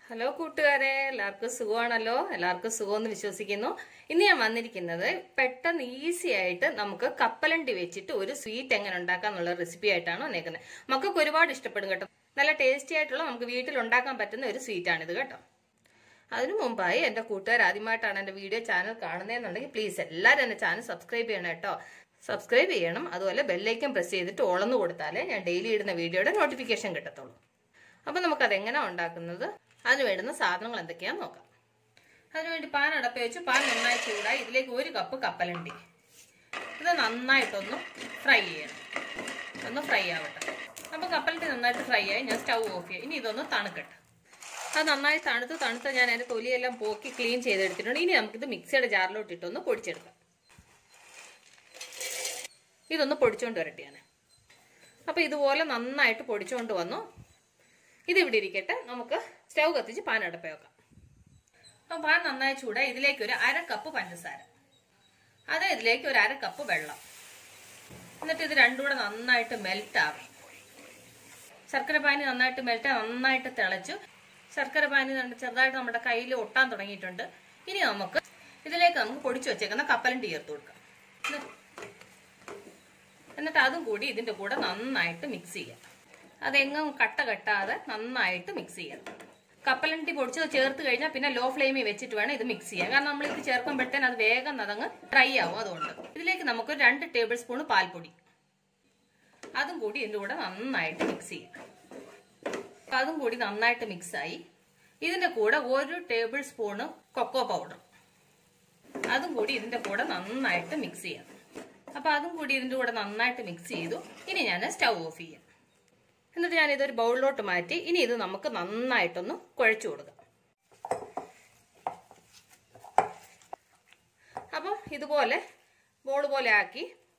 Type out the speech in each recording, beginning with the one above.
hello കൂട്ടുകാരെ എല്ലാവർക്കും സുഖമാണല്ലോ എല്ലാവർക്കും സുഖമെന്ന് വിശ്വസിക്കുന്നു ഇന്ന് ഞാൻ വന്നിരിക്കുന്നത് പെട്ടെന്ന് ഈസി ആയിട്ട് നമുക്ക് കപ്പലണ്ടി വെച്ചിട്ട് ഒരു സ്വീറ്റ് എങ്ങനെ ഉണ്ടാക്കാം എന്നുള്ള റെസിപ്പി ആയിട്ടാണ് വന്നേക്കുന്നത് മക്കൾക്ക് ഒരുപാട് ഇഷ്ടപ്പെടും കേട്ടോ നല്ല ടേസ്റ്റി ആയിട്ടുള്ള നമുക്ക് വീട്ടിൽ ഉണ്ടാക്കാൻ പറ്റുന്ന ഒരു സ്വീറ്റാണിത് കേട്ടോ അതിനു മുമ്പായി എൻ്റെ കൂട്ടുകാർ ആദ്യമായിട്ടാണ് എൻ്റെ വീഡിയോ ചാനൽ കാണുന്നതെന്നുണ്ടെങ്കിൽ പ്ലീസ് എല്ലാവരും എൻ്റെ ചാനൽ സബ്സ്ക്രൈബ് ചെയ്യണം കേട്ടോ സബ്സ്ക്രൈബ് ചെയ്യണം അതുപോലെ ബെല്ലൈക്കൻ പ്രസ് ചെയ്തിട്ട് ഓളന്ന് കൊടുത്താലേ ഞാൻ ഡെയിലി ഇടുന്ന വീഡിയോയുടെ നോട്ടിഫിക്കേഷൻ കിട്ടത്തുള്ളൂ അപ്പം നമുക്കത് എങ്ങനെയാണ് ഉണ്ടാക്കുന്നത് അതിന് വേണ്ടുന്ന സാധനങ്ങൾ എന്തൊക്കെയാണെന്ന് നോക്കാം അതിനുവേണ്ടി പാൻ അടപ്പ് വെച്ച് പാൻ നന്നായി ചൂടായി ഇതിലേക്ക് ഒരു കപ്പ് കപ്പലണ്ടി ഇത് നന്നായിട്ടൊന്ന് ഫ്രൈ ചെയ്യണം ഒന്ന് ഫ്രൈ ആവട്ടെ അപ്പോൾ കപ്പലണ്ടി നന്നായിട്ട് ഫ്രൈ ആയി ഞാൻ സ്റ്റൗ ഓഫ് ചെയ്യും ഇനി ഇതൊന്ന് തണുക്കട്ടെ അത് നന്നായി തണുത്ത് തണുത്ത് ഞാൻ അതിൻ്റെ തൊലിയെല്ലാം പോക്കി ക്ലീൻ ചെയ്തെടുത്തിട്ടുണ്ട് ഇനി നമുക്കിത് മിക്സിയുടെ ജാറിലോട്ട് ഇട്ടൊന്ന് പൊടിച്ചെടുക്കാം ഇതൊന്ന് പൊടിച്ചുകൊണ്ട് വരട്ടെ ഞാൻ അപ്പോൾ ഇതുപോലെ നന്നായിട്ട് പൊടിച്ചുകൊണ്ട് വന്നു ഇതിവിടെ ഇരിക്കട്ടെ നമുക്ക് സ്റ്റൗ കത്തിച്ച് പാൻ അടുപ്പ വെക്കാം അപ്പം പാൻ നന്നായി ചൂടായി ഇതിലേക്ക് ഒരു അര കപ്പ് പഞ്ചസാര അത് ഇതിലേക്ക് ഒരു അര കപ്പ് വെള്ളം എന്നിട്ട് ഇത് രണ്ടും കൂടെ നന്നായിട്ട് മെൽറ്റ് ആവും ശർക്കര പാനി നന്നായിട്ട് മെൽറ്റ് നന്നായിട്ട് തിളച്ചു ശർക്കര പാനി ചെറുതായിട്ട് നമ്മുടെ കയ്യിൽ ഒട്ടാൻ തുടങ്ങിയിട്ടുണ്ട് ഇനി നമുക്ക് ഇതിലേക്ക് നമുക്ക് പൊടിച്ചു വെച്ചേക്കുന്ന കപ്പലണ്ടി ചേർത്ത് കൊടുക്കാം എന്നിട്ട് അതും കൂടി ഇതിന്റെ കൂടെ നന്നായിട്ട് മിക്സ് ചെയ്യാം അതെങ്ങും കട്ട കെട്ടാതെ നന്നായിട്ട് മിക്സ് ചെയ്യാം കപ്പലണ്ടി പൊടിച്ചത് ചേർത്ത് കഴിഞ്ഞാൽ പിന്നെ ലോ ഫ്ലെയിമിൽ വെച്ചിട്ട് വേണം ഇത് മിക്സ് ചെയ്യാൻ കാരണം നമ്മൾ ഇത് ചേർക്കുമ്പോഴത്തേന് അത് വേഗം അതങ്ങ് ഡ്രൈ ആവും അതുകൊണ്ട് ഇതിലേക്ക് നമുക്ക് രണ്ട് ടേബിൾ സ്പൂൺ പാൽപ്പൊടി അതും കൂടി ഇതിൻ്റെ കൂടെ നന്നായിട്ട് മിക്സ് ചെയ്യാം അതും കൂടി നന്നായിട്ട് മിക്സായി ഇതിന്റെ കൂടെ ഒരു ടേബിൾ സ്പൂണ് കൊക്കോ പൗഡർ അതും കൂടി ഇതിന്റെ കൂടെ നന്നായിട്ട് മിക്സ് ചെയ്യാം അപ്പൊ അതും കൂടി ഇതിന്റെ കൂടെ നന്നായിട്ട് മിക്സ് ചെയ്തു ഇനി ഞാൻ സ്റ്റൗ ഓഫ് ചെയ്യാം എന്നിട്ട് ഞാൻ ഇതൊരു ബൗളിലോട്ട് മാറ്റി ഇനി ഇത് നമുക്ക് നന്നായിട്ടൊന്ന് കുഴച്ചു കൊടുക്കാം അപ്പം ഇതുപോലെ ബോൾ പോലെ ആക്കി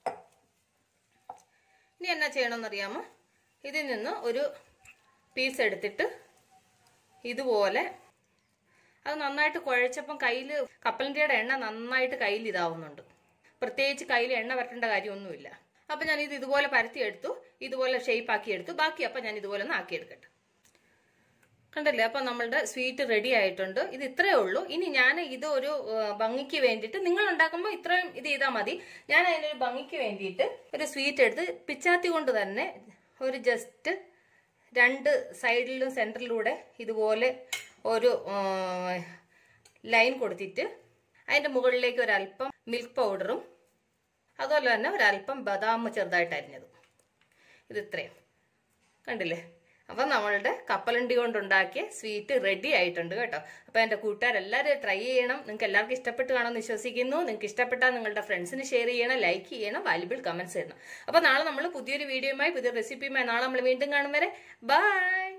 ഇനി എന്നാ ചെയ്യണമെന്നറിയാമോ ഇതിൽ നിന്ന് ഒരു പീസ് എടുത്തിട്ട് ഇതുപോലെ അത് നന്നായിട്ട് കുഴച്ചപ്പം കയ്യിൽ കപ്പലിൻ്റെ എണ്ണ നന്നായിട്ട് കയ്യിൽ ഇതാവുന്നുണ്ട് പ്രത്യേകിച്ച് കയ്യിൽ എണ്ണ വരട്ടേണ്ട കാര്യമൊന്നുമില്ല അപ്പം ഞാൻ ഇത് ഇതുപോലെ പരത്തിയെടുത്തു ഇതുപോലെ ഷേപ്പ് ആക്കി എടുത്തു ബാക്കി അപ്പം ഞാൻ ഇതുപോലെ ഒന്ന് ആക്കിയെടുക്കട്ടെ കണ്ടല്ലേ അപ്പം നമ്മളുടെ സ്വീറ്റ് റെഡി ആയിട്ടുണ്ട് ഇത് ഇത്രയേ ഉള്ളൂ ഇനി ഞാൻ ഇത് ഒരു ഭംഗിക്ക് വേണ്ടിയിട്ട് നിങ്ങൾ ഉണ്ടാക്കുമ്പോൾ ഇത്രയും ഇത് ചെയ്താൽ മതി ഞാൻ അതിനൊരു ഭംഗിക്ക് വേണ്ടിയിട്ട് ഒരു സ്വീറ്റ് എടുത്ത് പിച്ചാത്തി കൊണ്ട് തന്നെ ഒരു ജസ്റ്റ് രണ്ട് സൈഡിലും സെൻറ്ററിലൂടെ ഇതുപോലെ ഒരു ലൈൻ കൊടുത്തിട്ട് അതിൻ്റെ മുകളിലേക്ക് ഒരല്പം മിൽക്ക് പൗഡറും അതുപോലെ തന്നെ ഒരല്പം ബദാം ചെറുതായിട്ട് അരിഞ്ഞതും ഇത് ഇത്രയും കണ്ടില്ലേ അപ്പം നമ്മളുടെ കപ്പലണ്ടി കൊണ്ടുണ്ടാക്കിയ സ്വീറ്റ് റെഡി ആയിട്ടുണ്ട് കേട്ടോ അപ്പോൾ എൻ്റെ കൂട്ടുകാരെല്ലാവരും ട്രൈ ചെയ്യണം നിങ്ങൾക്ക് എല്ലാവർക്കും ഇഷ്ടപ്പെട്ട് കാണുമെന്ന് വിശ്വസിക്കുന്നു നിങ്ങൾക്ക് ഇഷ്ടപ്പെട്ടാൽ നിങ്ങളുടെ ഫ്രണ്ട്സിന് ഷെയർ ചെയ്യണം ലൈക്ക് ചെയ്യണം വാല്യുബിൾ കമൻസ് ചെയ്യണം അപ്പോൾ നാളെ നമ്മൾ പുതിയൊരു വീഡിയോയുമായി പുതിയ റെസിപ്പിയുമായി നാളെ നമ്മൾ വീണ്ടും കാണും വരെ ബൈ